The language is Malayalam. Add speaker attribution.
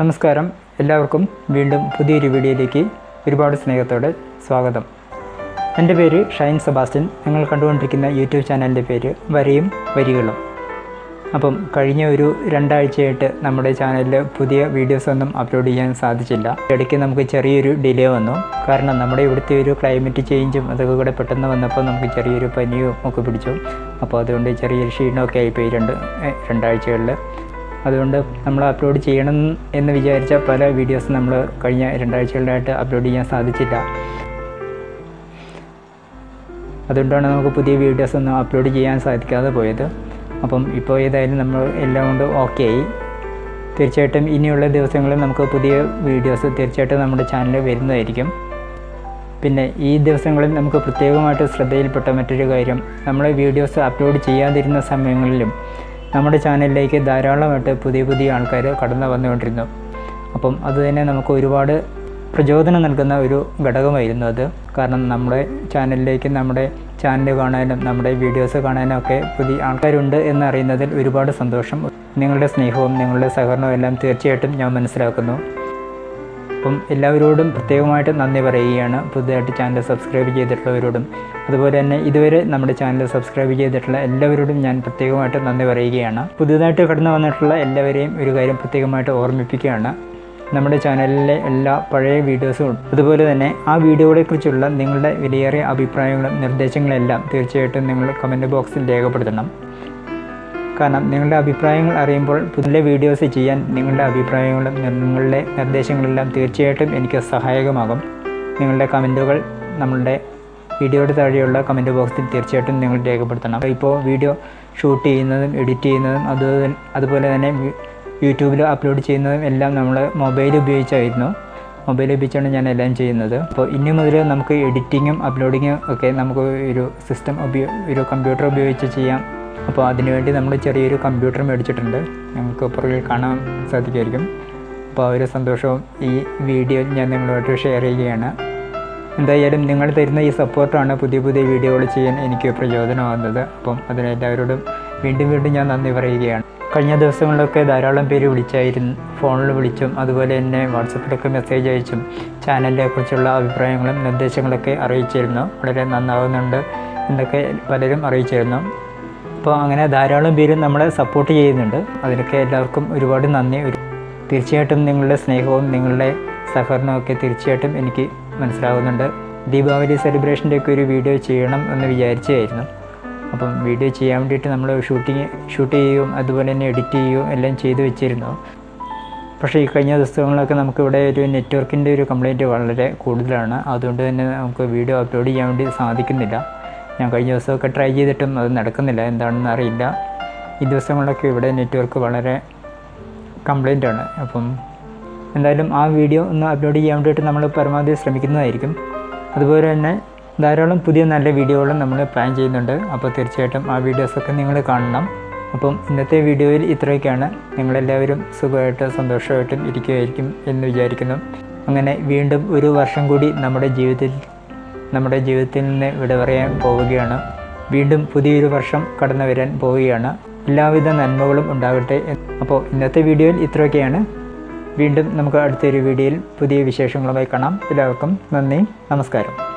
Speaker 1: നമസ്കാരം എല്ലാവർക്കും വീണ്ടും പുതിയൊരു വീഡിയോയിലേക്ക് ഒരുപാട് സ്നേഹത്തോടെ സ്വാഗതം എൻ്റെ പേര് ഷൈൻ സെബാസ്റ്റ്യൻ നിങ്ങൾ കണ്ടുകൊണ്ടിരിക്കുന്ന യൂട്യൂബ് ചാനലിൻ്റെ പേര് വരയും വരികളും അപ്പം കഴിഞ്ഞ ഒരു രണ്ടാഴ്ചയായിട്ട് നമ്മുടെ ചാനലിൽ പുതിയ വീഡിയോസ് ഒന്നും അപ്ലോഡ് ചെയ്യാൻ സാധിച്ചില്ല ഇടയ്ക്ക് നമുക്ക് ചെറിയൊരു ഡിലേ വന്നു കാരണം നമ്മുടെ ഇവിടുത്തെ ഒരു ക്ലൈമറ്റ് ചേഞ്ചും അതൊക്കെ കൂടെ പെട്ടെന്ന് വന്നപ്പോൾ നമുക്ക് ചെറിയൊരു പനിയും ഒക്കെ പിടിച്ചു അപ്പോൾ അതുകൊണ്ട് ചെറിയൊരു ക്ഷീണമൊക്കെ ആയിപ്പോയി രണ്ട് ഏ, രണ്ടാഴ്ചകളിൽ അതുകൊണ്ട് നമ്മൾ അപ്ലോഡ് ചെയ്യണം എന്ന് വിചാരിച്ച പല വീഡിയോസ് നമ്മൾ കഴിഞ്ഞ രണ്ടാഴ്ചകളിലായിട്ട് അപ്ലോഡ് ചെയ്യാൻ സാധിച്ചില്ല അതുകൊണ്ടാണ് നമുക്ക് പുതിയ വീഡിയോസ് ഒന്നും അപ്ലോഡ് ചെയ്യാൻ സാധിക്കാതെ പോയത് അപ്പം ഇപ്പോൾ ഏതായാലും നമ്മൾ എല്ലാം കൊണ്ട് ഓക്കെ ആയി തീർച്ചയായിട്ടും ഇനിയുള്ള ദിവസങ്ങളിൽ നമുക്ക് പുതിയ വീഡിയോസ് തീർച്ചയായിട്ടും നമ്മുടെ ചാനലിൽ വരുന്നതായിരിക്കും പിന്നെ ഈ ദിവസങ്ങളിൽ നമുക്ക് പ്രത്യേകമായിട്ട് ശ്രദ്ധയിൽപ്പെട്ട മറ്റൊരു കാര്യം നമ്മൾ വീഡിയോസ് അപ്ലോഡ് ചെയ്യാതിരുന്ന സമയങ്ങളിലും നമ്മുടെ ചാനലിലേക്ക് ധാരാളമായിട്ട് പുതിയ പുതിയ ആൾക്കാർ കടന്നു വന്നുകൊണ്ടിരുന്നു അപ്പം അത് തന്നെ നമുക്ക് ഒരുപാട് പ്രചോദനം നൽകുന്ന ഒരു ഘടകമായിരുന്നു അത് കാരണം നമ്മുടെ ചാനലിലേക്ക് നമ്മുടെ ചാനൽ കാണാനും നമ്മുടെ വീഡിയോസ് കാണാനും ഒക്കെ പുതിയ ആൾക്കാരുണ്ട് എന്നറിയുന്നതിൽ ഒരുപാട് സന്തോഷം നിങ്ങളുടെ സ്നേഹവും നിങ്ങളുടെ സഹകരണവും എല്ലാം തീർച്ചയായിട്ടും ഞാൻ മനസ്സിലാക്കുന്നു അപ്പം എല്ലാവരോടും പ്രത്യേകമായിട്ട് നന്ദി പറയുകയാണ് പുതുതായിട്ട് ചാനൽ സബ്സ്ക്രൈബ് ചെയ്തിട്ടുള്ളവരോടും അതുപോലെ തന്നെ ഇതുവരെ നമ്മുടെ ചാനൽ സബ്സ്ക്രൈബ് ചെയ്തിട്ടുള്ള എല്ലാവരോടും ഞാൻ പ്രത്യേകമായിട്ട് നന്ദി പറയുകയാണ് പുതുതായിട്ട് കടന്നു വന്നിട്ടുള്ള എല്ലാവരെയും ഒരു കാര്യം പ്രത്യേകമായിട്ട് ഓർമ്മിപ്പിക്കുകയാണ് നമ്മുടെ ചാനലിലെ എല്ലാ പഴയ വീഡിയോസും അതുപോലെ തന്നെ ആ വീഡിയോകളെക്കുറിച്ചുള്ള നിങ്ങളുടെ വിലയേറിയ അഭിപ്രായങ്ങളും നിർദ്ദേശങ്ങളെല്ലാം തീർച്ചയായിട്ടും നിങ്ങൾ കമൻറ്റ് ബോക്സിൽ രേഖപ്പെടുത്തണം കാരണം നിങ്ങളുടെ അഭിപ്രായങ്ങൾ അറിയുമ്പോൾ പുതിയ വീഡിയോസ് ചെയ്യാൻ നിങ്ങളുടെ അഭിപ്രായങ്ങളും നിർ- നിങ്ങളുടെ നിർദ്ദേശങ്ങളെല്ലാം തീർച്ചയായിട്ടും എനിക്ക് സഹായകമാകും നിങ്ങളുടെ കമൻറ്റുകൾ നമ്മളുടെ വീഡിയോയുടെ താഴെയുള്ള കമൻറ്റ് ബോക്സിൽ തീർച്ചയായിട്ടും നിങ്ങൾ രേഖപ്പെടുത്തണം ഇപ്പോൾ വീഡിയോ ഷൂട്ട് ചെയ്യുന്നതും എഡിറ്റ് ചെയ്യുന്നതും അത് അതുപോലെ തന്നെ വി- യൂട്യൂബിൽ അപ്ലോഡ് ചെയ്യുന്നതും എല്ലാം നമ്മൾ മൊബൈൽ ഉപയോഗിച്ചായിരുന്നു മൊബൈൽ ഉപയോഗിച്ചാണ് ഞാൻ എല്ലാം ചെയ്യുന്നത് അപ്പോൾ ഇനി മുതൽ നമുക്ക് എഡിറ്റിങ്ങും അപ്ലോഡിങ്ങും ഒക്കെ നമുക്ക് ഒരു സിസ്റ്റം ഉപയോ ഒരു കമ്പ്യൂട്ടർ ഉപയോഗിച്ച് ചെയ്യാം അപ്പോൾ അതിനുവേണ്ടി നമ്മൾ ചെറിയൊരു കമ്പ്യൂട്ടർ മേടിച്ചിട്ടുണ്ട് നമുക്ക് പുറകിൽ കാണാൻ സാധിക്കുമായിരിക്കും അപ്പോൾ ആ ഒരു സന്തോഷവും ഈ വീഡിയോയിൽ ഞാൻ നിങ്ങളുമായിട്ട് ഷെയർ ചെയ്യുകയാണ് എന്തായാലും നിങ്ങൾ തരുന്ന ഈ സപ്പോർട്ടാണ് പുതിയ പുതിയ വീഡിയോകൾ ചെയ്യാൻ എനിക്ക് പ്രചോദനമാകുന്നത് അപ്പം അതിനെല്ലാവരോടും വീണ്ടും വീണ്ടും ഞാൻ നന്ദി പറയുകയാണ് കഴിഞ്ഞ ദിവസങ്ങളിലൊക്കെ ധാരാളം പേര് വിളിച്ചായിരുന്നു ഫോണിൽ വിളിച്ചും അതുപോലെ തന്നെ വാട്സപ്പിലൊക്കെ മെസ്സേജ് അയച്ചും ചാനലിനെ കുറിച്ചുള്ള അഭിപ്രായങ്ങളും നിർദ്ദേശങ്ങളൊക്കെ അറിയിച്ചിരുന്നു വളരെ നന്നാവുന്നുണ്ട് എന്നൊക്കെ പലരും അറിയിച്ചിരുന്നു അപ്പോൾ അങ്ങനെ ധാരാളം പേര് നമ്മളെ സപ്പോർട്ട് ചെയ്യുന്നുണ്ട് അതിനൊക്കെ എല്ലാവർക്കും ഒരുപാട് നന്ദി ഒരു തീർച്ചയായിട്ടും നിങ്ങളുടെ സ്നേഹവും നിങ്ങളുടെ സഹകരണവും ഒക്കെ തീർച്ചയായിട്ടും എനിക്ക് മനസ്സിലാകുന്നുണ്ട് ദീപാവലി സെലിബ്രേഷൻ്റെ ഒക്കെ ഒരു വീഡിയോ ചെയ്യണം എന്ന് വിചാരിച്ചായിരുന്നു അപ്പം വീഡിയോ ചെയ്യാൻ വേണ്ടിയിട്ട് നമ്മൾ ഷൂട്ടിങ് ഷൂട്ട് ചെയ്യുകയും അതുപോലെ തന്നെ എഡിറ്റ് ചെയ്യുകയും എല്ലാം ചെയ്തു വെച്ചിരുന്നു പക്ഷേ ഈ കഴിഞ്ഞ ദിവസങ്ങളിലൊക്കെ നമുക്കിവിടെ ഒരു നെറ്റ്വർക്കിൻ്റെ ഒരു കംപ്ലൈൻറ്റ് വളരെ കൂടുതലാണ് അതുകൊണ്ട് തന്നെ നമുക്ക് വീഡിയോ അപ്ലോഡ് ചെയ്യാൻ വേണ്ടി സാധിക്കുന്നില്ല ഞാൻ കഴിഞ്ഞ ദിവസമൊക്കെ ട്രൈ ചെയ്തിട്ടും അത് നടക്കുന്നില്ല എന്താണെന്ന് അറിയില്ല ഈ ദിവസങ്ങളിലൊക്കെ ഇവിടെ നെറ്റ്വർക്ക് വളരെ കംപ്ലൈൻ്റ് ആണ് അപ്പം എന്തായാലും ആ വീഡിയോ ഒന്ന് അപ്ലോഡ് ചെയ്യാൻ വേണ്ടിയിട്ട് നമ്മൾ പരമാവധി ശ്രമിക്കുന്നതായിരിക്കും അതുപോലെ തന്നെ ധാരാളം പുതിയ നല്ല വീഡിയോകളും നമ്മൾ പ്ലാൻ ചെയ്യുന്നുണ്ട് അപ്പോൾ തീർച്ചയായിട്ടും ആ വീഡിയോസൊക്കെ നിങ്ങൾ കാണണം അപ്പം ഇന്നത്തെ വീഡിയോയിൽ ഇത്രയൊക്കെയാണ് നിങ്ങളെല്ലാവരും സുഖമായിട്ട് സന്തോഷമായിട്ടും ഇരിക്കുമായിരിക്കും എന്ന് വിചാരിക്കുന്നു അങ്ങനെ വീണ്ടും ഒരു വർഷം കൂടി നമ്മുടെ ജീവിതത്തിൽ നമ്മുടെ ജീവിതത്തിൽ നിന്ന് വിട പറയാൻ പോവുകയാണ് വീണ്ടും പുതിയൊരു വർഷം കടന്നു വരാൻ പോവുകയാണ് എല്ലാവിധ നന്മകളും ഉണ്ടാകട്ടെ അപ്പോൾ ഇന്നത്തെ വീഡിയോയിൽ ഇത്രയൊക്കെയാണ് വീണ്ടും നമുക്ക് അടുത്തൊരു വീഡിയോയിൽ പുതിയ വിശേഷങ്ങളുമായി കാണാം എല്ലാവർക്കും നന്ദി നമസ്കാരം